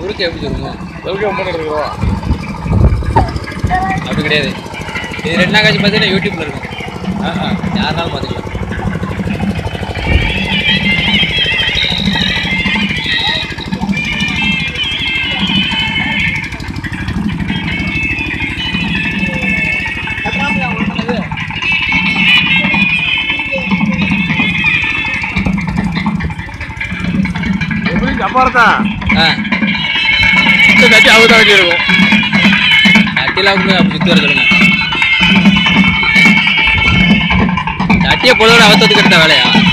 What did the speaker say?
முறுக்கு எப்படி சொல்லுவோம் எதுக்கு ஒம்பது எடுக்கிறோம் அப்படி கிடையாது இது ரெண்டு நாள் கழிச்சு பார்த்தீங்கன்னா யூடியூப்ல இருக்கும் ஆஹா யாருனாலும் பார்த்துக்கலாம் எப்படி சப்பாரத்தான் ஆ இந்த கட்டி அவங்க தான் வெட்டி இருக்கும் சட்டிலாம் கூட அப்படி சுற்றி வர சொல்லுங்க சட்டியை பொழுதோட அவத்தத்துக்கு எடுத்த வேலையா